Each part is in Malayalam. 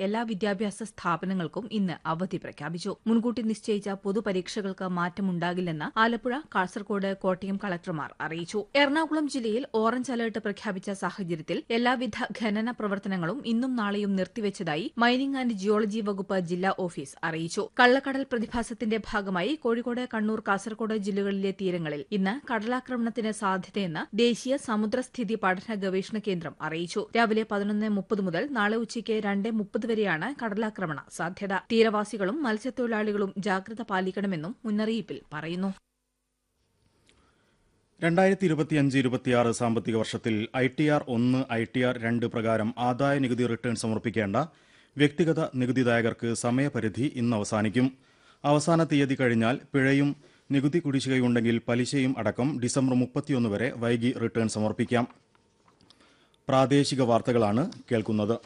എല്ലാ വിദ്യാഭ്യാസ സ്ഥാപനങ്ങൾക്കും ഇന്ന് അവധി പ്രഖ്യാപിച്ചു മുൻകൂട്ടി നിശ്ചയിച്ച പൊതുപരീക്ഷകൾക്ക് മാറ്റമുണ്ടാകില്ലെന്ന് ആലപ്പുഴ കാസർകോട് കോട്ടയം കളക്ടർമാർ അറിയിച്ചു എറണാകുളം ജില്ലയിൽ ഓറഞ്ച് അലർട്ട് പ്രഖ്യാപിച്ച സാഹചര്യത്തിൽ എല്ലാവിധ ഖനന പ്രവർത്തനങ്ങളും ഇന്നും നാളെയും നിർത്തിവച്ചതായി മൈനിംഗ് ആൻഡ് ജിയോളജി വകുപ്പ് ജില്ലാ ഓഫീസ് അറിയിച്ചു കള്ളക്കടൽ പ്രതിഭാസത്തിന്റെ ഭാഗമായി കോഴിക്കോട് കണ്ണൂർ കാസർകോട് ജില്ലകളിലെ തീരങ്ങളിൽ ഇന്ന് കടലാക്രമണത്തിന് സാധ്യതയെന്ന് ദേശീയ സമുദ്രസ്ഥിതി പഠന ഗവേഷണ കേന്ദ്രം അറിയിച്ചു രാവിലെ പതിനൊന്ന് മുപ്പത് മുതൽ നാളെ ഉച്ചയ്ക്ക് രണ്ട് മുപ്പത് വരെയാണ് കടലാക്രമണ സാധ്യത തീരവാസികളും മത്സ്യത്തൊഴിലാളികളും ജാഗ്രത പാലിക്കണമെന്നും മുന്നറിയിപ്പിൽ പറയുന്നു രണ്ടായിരത്തി ഇരുപത്തിയഞ്ച് ഇരുപത്തിയാറ് സാമ്പത്തിക വർഷത്തിൽ ഐ ടി ആർ ഒന്ന് ഐ ടി ആർ രണ്ട് പ്രകാരം ആദായ നികുതി റിട്ടേൺ സമർപ്പിക്കേണ്ട വ്യക്തിഗത നികുതിദായകർക്ക് സമയപരിധി ഇന്ന് അവസാനിക്കും അവസാന തീയതി കഴിഞ്ഞാൽ പിഴയും നികുതി കുടിശ്ശികയുണ്ടെങ്കിൽ പലിശയും അടക്കം ഡിസംബർ മുപ്പത്തിയൊന്ന് വരെ വൈകി റിട്ടേൺ സമർപ്പിക്കാം പ്രാദേശിക വാർത്തകളാണ് കേൾക്കുന്നത്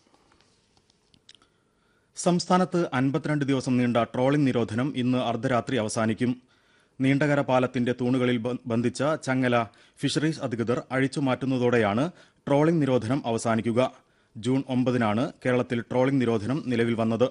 സംസ്ഥാനത്ത് അൻപത്തിരണ്ട് ദിവസം നീണ്ട ട്രോളിംഗ് നിരോധനം ഇന്ന് അർദ്ധരാത്രി അവസാനിക്കും നീണ്ടകര പാലത്തിന്റെ തൂണുകളിൽ ബ- ബന്ധിച്ച ചങ്ങല ഫിഷറീസ് അധികൃതർ അഴിച്ചുമാറ്റുന്നതോടെയാണ് ട്രോളിംഗ് നിരോധനം അവസാനിക്കുക ജൂൺ ഒമ്പതിനാണ് കേരളത്തിൽ ട്രോളിംഗ് നിരോധനം നിലവിൽ വന്നത്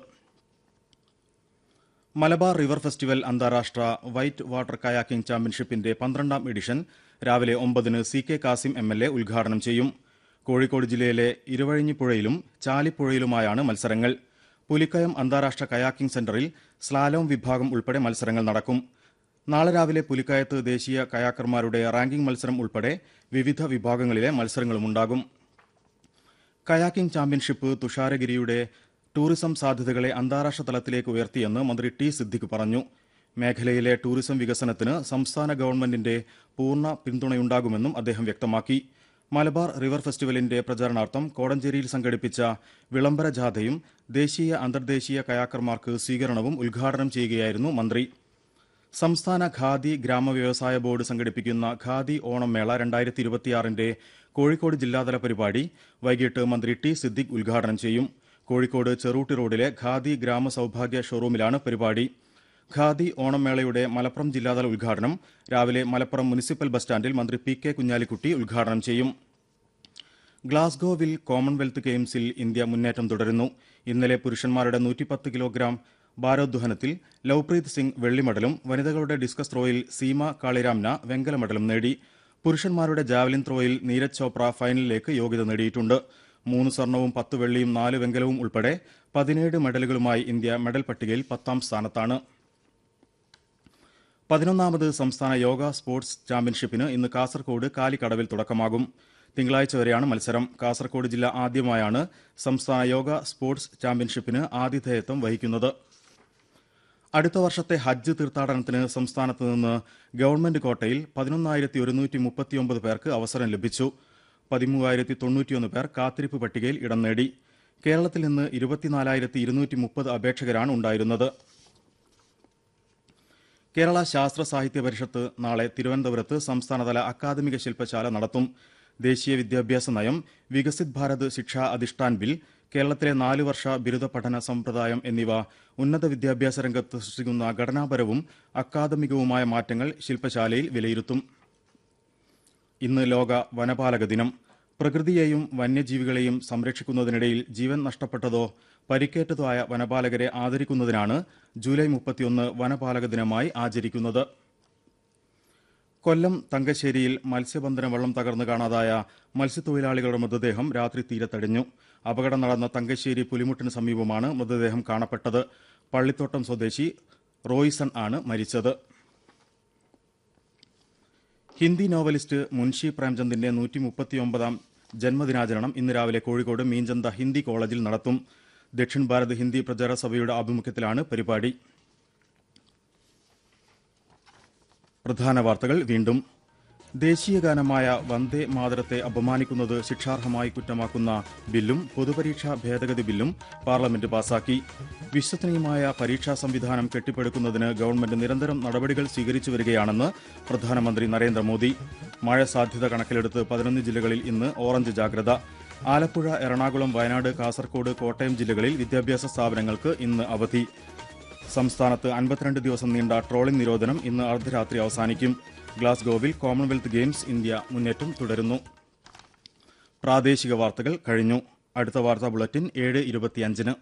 മലബാർ റിവർ ഫെസ്റ്റിവൽ അന്താരാഷ്ട്ര വൈറ്റ് വാട്ടർ കയാക്കിംഗ് ചാമ്പ്യൻഷിപ്പിന്റെ പന്ത്രണ്ടാം എഡിഷൻ രാവിലെ ഒമ്പതിന് C K Kasim M L A ഉദ്ഘാടനം ചെയ്യും കോഴിക്കോട് ജില്ലയിലെ ഇരുവഴിഞ്ഞിപ്പുഴയിലും ചാലിപ്പുഴയിലുമായാണ് മത്സരങ്ങൾ പുലിക്കയം അന്താരാഷ്ട്ര കയാക്കിംഗ് സെന്ററിൽ സ്ലാലോം വിഭാഗം ഉൾപ്പെടെ മത്സരങ്ങൾ നടക്കും നാളെ രാവിലെ പുലിക്കയത്ത് ദേശീയ കയാക്കർമാരുടെ റാങ്കിംഗ് മത്സരം ഉൾപ്പെടെ വിവിധ വിഭാഗങ്ങളിലെ മത്സരങ്ങളുമുണ്ടാകും കയാക്കിംഗ് ചാമ്പ്യൻഷിപ്പ് തുഷാരഗിരിയുടെ ടൂറിസം സാധ്യതകളെ അന്താരാഷ്ട്ര തലത്തിലേക്ക് ഉയർത്തിയെന്ന് മന്ത്രി ടി സിദ്ദിഖ് പറഞ്ഞു മേഖലയിലെ ടൂറിസം വികസനത്തിന് സംസ്ഥാന ഗവൺമെന്റിന്റെ പൂർണ്ണ പിന്തുണയുണ്ടാകുമെന്നും അദ്ദേഹം വ്യക്തമാക്കി മലബാർ റിവർ ഫെസ്റ്റിവലിന്റെ പ്രചരണാർത്ഥം കോടഞ്ചേരിയിൽ സംഘടിപ്പിച്ച വിളംബര ജാഥയും ദേശീയ അന്തർദേശീയ കയാക്കർമാർക്ക് സ്വീകരണവും ഉദ്ഘാടനം ചെയ്യുകയായിരുന്നു മന്ത്രി സംസ്ഥാന ഖാദി ഗ്രാമവ്യവസായ ബോർഡ് സംഘടിപ്പിക്കുന്ന ഖാദി ഓണം മേള രണ്ടായിരത്തി ഇരുപത്തിയാറിന്റെ കോഴിക്കോട് ജില്ലാതല പരിപാടി വൈകിട്ട് മന്ത്രി ടി സിദ്ദിഖ് ഉദ്ഘാടനം ചെയ്യും കോഴിക്കോട് ചെറൂട്ടി റോഡിലെ ഖാദി ഗ്രാമ സൌഭാഗ്യ ഷോറൂമിലാണ് പരിപാടി ഖാദി ഓണം മേളയുടെ മലപ്പുറം ജില്ലാതല ഉദ്ഘാടനം രാവിലെ മലപ്പുറം മുനിസിപ്പൽ ബസ് സ്റ്റാൻഡിൽ മന്ത്രി പി കെ കുഞ്ഞാലിക്കുട്ടി ഉദ്ഘാടനം ചെയ്യും ഗ്ലാസ്ഗോവിൽ കോമൺവെൽത്ത് ഗെയിംസിൽ ഇന്ത്യ മുന്നേറ്റം തുടരുന്നു ഇന്നലെ പുരുഷന്മാരുടെ നൂറ്റിപ്പത്ത് കിലോഗ്രാം ഭാരോദ്വഹനത്തിൽ ലവ്പ്രീത് സിംഗ് വെള്ളി മെഡലും വനിതകളുടെ ഡിസ്കസ് ത്രോയിൽ സീമ കാളിരാംന വെങ്കല മെഡലും നേടി പുരുഷന്മാരുടെ ജാവലിൻ ത്രോയിൽ നീരജ് ചോപ്ര ഫൈനലിലേക്ക് യോഗ്യത നേടിയിട്ടുണ്ട് മൂന്ന് സ്വർണവും പത്ത് വെള്ളിയും നാല് വെങ്കലവും ഉൾപ്പെടെ പതിനേഴ് മെഡലുകളുമായി ഇന്ത്യ മെഡൽ പട്ടികയിൽ പത്താം സ്ഥാനത്താണ് പതിനൊന്നാമത് സംസ്ഥാന യോഗ സ്പോർട്സ് ചാമ്പ്യൻഷിപ്പിന് ഇന്ന് കാസർകോട് കാലിക്കടവിൽ തുടക്കമാകും തിങ്കളാഴ്ച വരെയാണ് മത്സരം കാസർകോട് ജില്ല ആദ്യമായാണ് സംസ്ഥാന യോഗ സ്പോർട്സ് ചാമ്പ്യൻഷിപ്പിന് ആതിഥേയത്വം വഹിക്കുന്നത് അടുത്ത വർഷത്തെ ഹജ്ജ് തീർത്ഥാടനത്തിന് സംസ്ഥാനത്ത് നിന്ന് ഗവൺമെന്റ് കോട്ടയിൽ പതിനൊന്നായിരത്തി ഒരുന്നൂറ്റി മുപ്പത്തിയൊമ്പത് പേർക്ക് അവസരം ലഭിച്ചു പതിമൂവായിരത്തി തൊണ്ണൂറ്റിയൊന്ന് പേർ കാത്തിരിപ്പ് പട്ടികയിൽ ഇടം നേടി കേരളത്തിൽ നിന്ന് ഇരുപത്തിനാലായിരത്തി ഇരുന്നൂറ്റി മുപ്പത് അപേക്ഷകരാണ് ഉണ്ടായിരുന്നത് കേരള ശാസ്ത്ര സാഹിത്യ പരിഷത്ത് നാളെ തിരുവനന്തപുരത്ത് സംസ്ഥാനതല അക്കാദമിക ശില്പശാല നടത്തും ദേശീയ വിദ്യാഭ്യാസ നയം വികസിത് ഭാരത് ശിക്ഷാ അധിഷ്ഠാൻ ബിൽ കേരളത്തിലെ നാല് വർഷ ബിരുദ പഠന സമ്പ്രദായം എന്നിവ ഉന്നത വിദ്യാഭ്യാസ രംഗത്ത് സൃഷ്ടിക്കുന്ന ഘടനാപരവും അക്കാദമികവുമായ മാറ്റങ്ങൾ ശില്പശാലയിൽ വിലയിരുത്തും ഇന്ന് ലോക വനപാലക ദിനം പ്രകൃതിയെയും വന്യജീവികളെയും സംരക്ഷിക്കുന്നതിനിടയിൽ ജീവൻ നഷ്ടപ്പെട്ടതോ പരിക്കേറ്റതോ ആയ വനപാലകരെ ആദരിക്കുന്നതിനാണ് ജൂലൈ മുപ്പത്തിയൊന്ന് വനപാലക ദിനമായി ആചരിക്കുന്നത് കൊല്ലം തങ്കശ്ശേരിയിൽ മത്സ്യബന്ധന വള്ളം തകർന്ന് കാണാതായ മത്സ്യത്തൊഴിലാളികളുടെ മൃതദേഹം രാത്രി തീരത്തടിഞ്ഞു അപകടം നടന്ന തങ്കശ്ശേരി പുലിമുട്ടിന് സമീപമാണ് മൃതദേഹം കാണപ്പെട്ടത് പള്ളിത്തോട്ടം സ്വദേശി റോയ്സൺ ആണ് മരിച്ചത് ഹിന്ദി നോവലിസ്റ്റ് മുൻഷി പ്രേംചന്ദിന്റെ നൂറ്റി മുപ്പത്തിയൊമ്പതാം ജന്മദിനാചരണം ഇന്ന് രാവിലെ കോഴിക്കോട് മീഞ്ചന്ത ഹിന്ദി കോളേജിൽ നടത്തും ദക്ഷിൺ ഭാരത് ഹിന്ദി പ്രചാര സഭയുടെ ആഭിമുഖ്യത്തിലാണ് പരിപാടി പ്രധാന വാർത്തകൾ വീണ്ടും ദേശീയ ഗാനമായ വന്ദേ മാതരത്തെ അപമാനിക്കുന്നത് ശിക്ഷാർഹമായി കുറ്റമാക്കുന്ന ബില്ലും പൊതുപരീക്ഷാ ഭേദഗതി ബില്ലും പാർലമെന്റ് പാസാക്കി വിശ്വസനീയമായ പരീക്ഷാ സംവിധാനം കെട്ടിപ്പടുക്കുന്നതിന് ഗവൺമെന്റ് നിരന്തരം നടപടികൾ സ്വീകരിച്ചു വരികയാണെന്ന് പ്രധാനമന്ത്രി നരേന്ദ്രമോദി മഴ സാധ്യത കണക്കിലെടുത്ത് പതിനൊന്ന് ജില്ലകളിൽ ഇന്ന് ഓറഞ്ച് ജാഗ്രത ആലപ്പുഴ എറണാകുളം വയനാട് കാസർകോട് കോട്ടയം ജില്ലകളിൽ വിദ്യാഭ്യാസ സ്ഥാപനങ്ങൾക്ക് ഇന്ന് അവധി സംസ്ഥാനത്ത് അൻപത്തിരണ്ട് ദിവസം നീണ്ട ട്രോളിംഗ് നിരോധനം ഇന്ന് അർദ്ധരാത്രി അവസാനിക്കും ഗ്ലാസ്ഗോവിൽ കോമൺവെൽത്ത് ഗെയിംസ് ഇന്ത്യ മുന്നേറ്റം തുടരുന്നു പ്രാദേശിക വാർത്തകൾ കഴിഞ്ഞു അടുത്ത വാർത്താ ബുള്ളറ്റിൻ ഏഴ് ഇരുപത്തിയഞ്ചിന്